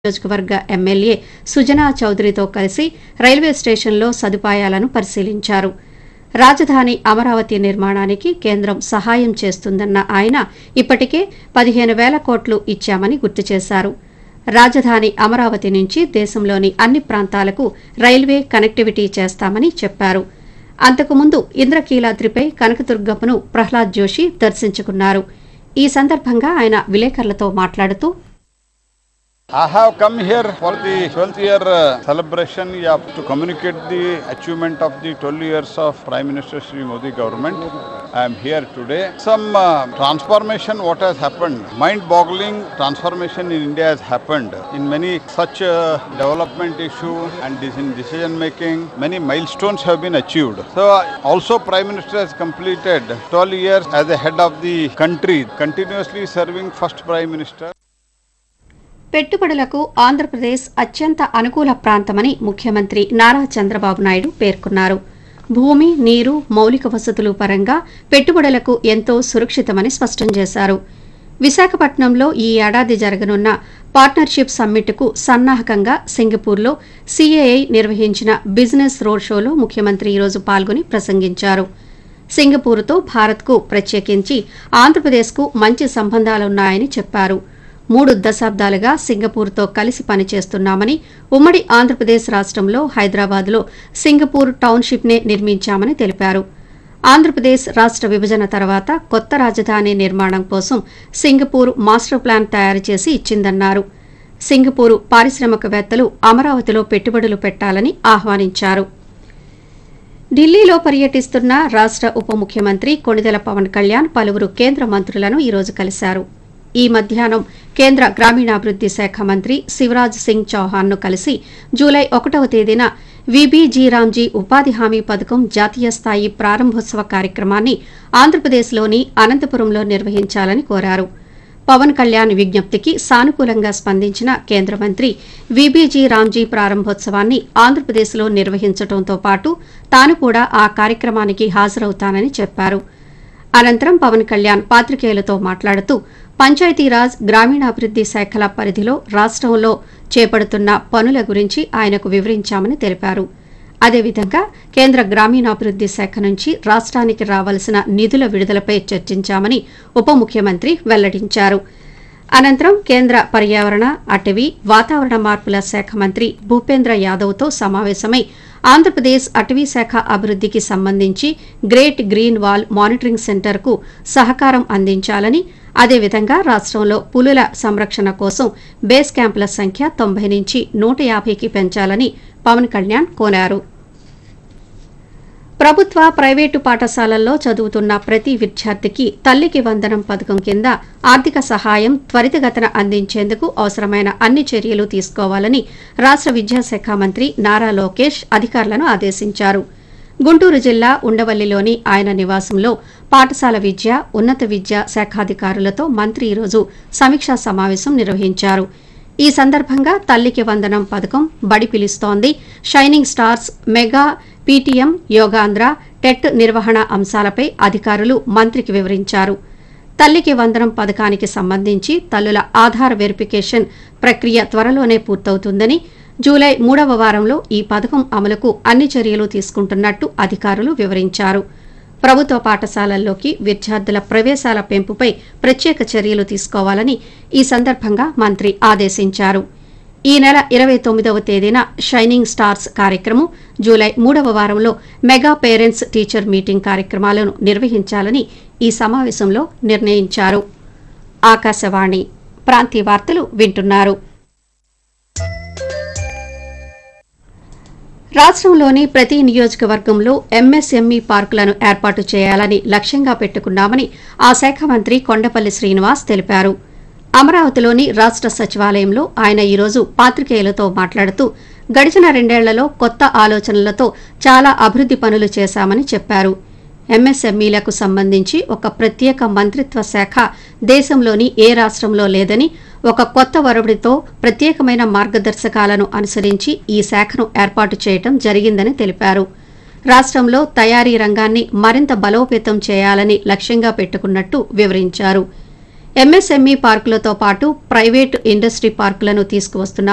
నియోజకవర్గ ఎమ్మెల్యే సుజనా చౌదరితో కలిసి రైల్వే స్టేషన్లో సదుపాయాలను పరిశీలించారు రాజధాని అమరావతి నిర్మాణానికి కేంద్రం సహాయం చేస్తుందన్న ఆయన ఇప్పటికే పదిహేను వేల కోట్లు ఇచ్చామని గుర్తు చేశారు రాజధాని అమరావతి నుంచి దేశంలోని అన్ని ప్రాంతాలకు రైల్వే కనెక్టివిటీ చేస్తామని చెప్పారు అంతకుముందు ఇంద్రకీలాద్రిపై కనకదుర్గమ్మను ప్రహ్లాద్ జోషి దర్శించుకున్నారు ఈ సందర్భంగా ఆయన విలేకరులతో మాట్లాడుతూ I have come here for the 12th year uh, celebration yeah, to communicate the achievement of the 12 years of Prime Minister Sri Modi government. I am here today. Some uh, transformation what has happened, mind-boggling transformation in India has happened in many such uh, development issue and this in decision making. Many milestones have been achieved. So uh, also Prime Minister has completed 12 years as the head of the country, continuously serving first Prime Minister. పెట్టుబడులకు ఆంధ్రప్రదేశ్ అత్యంత అనుకూల ప్రాంతమని ముఖ్యమంత్రి నారా చంద్రబాబు నాయుడు పేర్కొన్నారు భూమి నీరు మౌలిక వసతులు పరంగా పెట్టుబడులకు ఎంతో సురక్షితమని స్పష్టం చేశారు విశాఖపట్నంలో ఈ ఏడాది జరగనున్న పార్ట్నర్షిప్ సమ్మిట్కు సన్నాహకంగా సింగపూర్లో సీఏఐ నిర్వహించిన బిజినెస్ రోడ్ షోలో ముఖ్యమంత్రి ఈరోజు పాల్గొని ప్రసంగించారు సింగపూర్తో భారత్కు ప్రత్యేకించి ఆంధ్రప్రదేశ్కు మంచి సంబంధాలున్నాయని చెప్పారు మూడు దశాబ్దాలుగా సింగపూర్తో కలిసి పనిచేస్తున్నామని ఉమ్మడి ఆంధ్రప్రదేశ్ రాష్ట్రంలో హైదరాబాద్లో సింగపూర్ టౌన్షిప్నే నిర్మించామని తెలిపారు ఆంధ్రప్రదేశ్ రాష్ట్ర విభజన తర్వాత కొత్త రాజధాని నిర్మాణం కోసం సింగపూర్ మాస్టర్ ప్లాన్ తయారు చేసి ఇచ్చిందన్నారు సింగపూరు పారిశ్రామికవేత్తలు అమరావతిలో పెట్టుబడులు పెట్టాలని ఆహ్వానించారు ఢిల్లీలో పర్యటిస్తున్న రాష్ట్ర ఉప ముఖ్యమంత్రి కొణిదెల పవన్ కళ్యాణ్ పలువురు కేంద్ర మంత్రులను ఈరోజు కలిశారు ఈ మధ్యాహ్నం కేంద్ర గ్రామీణాభివృద్ది శాఖ మంత్రి శివరాజ్ సింగ్ చౌహాన్ను కలిసి జూలై ఒకటవ తేదీన విబీజీరామ్జీ ఉపాధి హామీ పథకం జాతీయ స్థాయి ప్రారంభోత్సవ కార్యక్రమాన్ని ఆంధ్రప్రదేశ్లోని అనంతపురంలో నిర్వహించాలని కోరారు పవన్ కళ్యాణ్ విజ్ఞప్తికి సానుకూలంగా స్పందించిన కేంద్ర మంత్రి విబీజీ రామ్జీ ప్రారంభోత్సవాన్ని ఆంధ్రప్రదేశ్లో నిర్వహించడంతో పాటు తాను కూడా ఆ కార్యక్రమానికి హాజరవుతానని చెప్పారు అనంతరం పవన్ కళ్యాణ్ పాత్రికేయులతో మాట్లాడుతూ పంచాయతీరాజ్ గ్రామీణాభివృద్ది శాఖల పరిధిలో రాష్ట్రంలో చేపడుతున్న పనుల గురించి ఆయనకు వివరించామని తెలిపారు అదేవిధంగా కేంద్ర గ్రామీణాభివృద్ది శాఖ నుంచి రాష్ట్రానికి రావాల్సిన నిధుల విడుదలపై చర్చించామని ఉప ముఖ్యమంత్రి వెల్లడించారు అనంతరం కేంద్ర పర్యావరణ అటవీ వాతావరణ మార్పుల శాఖ మంత్రి భూపేంద్ర యాదవ్తో సమావేశమై ఆంధ్రప్రదేశ్ అటవీ శాఖ అభివృద్దికి సంబంధించి గ్రేట్ గ్రీన్ వాల్ మానిటరింగ్ సెంటర్కు సహకారం అందించాలని అదేవిధంగా రాష్ట్రంలో పులుల సంరక్షణ కోసం బేస్ క్యాంపుల సంఖ్య తొంభై నుంచి నూట యాభైకి పెంచాలని పవన్ కళ్యాణ్ కోరారు ప్రభుత్వ ప్రైవేటు పాఠశాలల్లో చదువుతున్న ప్రతి విద్యార్థికి తల్లికి వందనం పథకం కింద ఆర్థిక సహాయం త్వరితగతిన అందించేందుకు అవసరమైన అన్ని చర్యలు తీసుకోవాలని రాష్ట్ర విద్యాశాఖ మంత్రి నారా లోకేష్ అధికారులను ఆదేశించారు గుంటూరు జిల్లా ఉండవల్లిలోని ఆయన నివాసంలో పాఠశాల విద్య ఉన్నత విద్య శాఖాధికారులతో మంత్రి ఈరోజు సమీక్షా సమావేశం నిర్వహించారు ఈ సందర్భంగా తల్లికి వందనం పథకం బడి పిలుస్తోంది shining stars mega PTM Yogandhra TET నిర్వహణ అంశాలపై అధికారులు మంత్రికి వివరించారు తల్లికి వందనం పథకానికి సంబంధించి తల్లుల ఆధార్ వెరిఫికేషన్ ప్రక్రియ త్వరలోనే పూర్తవుతుందని జూలై మూడవ వారంలో ఈ పథకం అమలుకు అన్ని చర్యలు తీసుకుంటున్నట్టు అధికారులు వివరించారు ప్రభుత్వ పాఠశాలల్లోకి విద్యార్థుల ప్రవేశాల పెంపుపై ప్రత్యేక చర్యలు తీసుకోవాలని ఈ సందర్భంగా మంత్రి ఆదేశించారు ఈ నెల ఇరవై తొమ్మిదవ తేదీన షైనింగ్ స్టార్స్ కార్యక్రమం జూలై మూడవ వారంలో మెగా పేరెంట్స్ టీచర్ మీటింగ్ కార్యక్రమాలను నిర్వహించాలని ఈ సమావేశంలో నిర్ణయించారు ఆకాశవాణి ప్రాంతీయ వార్తలు వింటున్నారు రాష్ట్రంలోని ప్రతి నియోజకవర్గంలో ఎంఎస్ఎంఈ పార్కులను ఏర్పాటు చేయాలని లక్ష్యంగా పెట్టుకున్నామని ఆ శాఖ మంత్రి కొండపల్లి శ్రీనివాస్ తెలిపారు అమరావతిలోని రాష్ట్ర సచివాలయంలో ఆయన ఈరోజు పాత్రికేయులతో మాట్లాడుతూ గడిచిన రెండేళ్లలో కొత్త ఆలోచనలతో చాలా అభివృద్ది పనులు చేశామని చెప్పారు ఎంఎస్ఎంఈలకు సంబంధించి ఒక ప్రత్యేక మంత్రిత్వ శాఖ దేశంలోని ఏ రాష్ట్రంలో లేదని ఒక కొత్త వరవడితో ప్రత్యేకమైన మార్గదర్శకాలను అనుసరించి ఈ శాఖను ఏర్పాటు చేయడం జరిగిందని తెలిపారు రాష్ట్రంలో తయారీ రంగాన్ని మరింత బలోపేతం చేయాలని లక్ష్యంగా పెట్టుకున్నట్టు వివరించారు ఎంఎస్ఎంఈ పార్కులతో పాటు ప్రైవేటు ఇండస్ట్రీ పార్కులను తీసుకువస్తున్న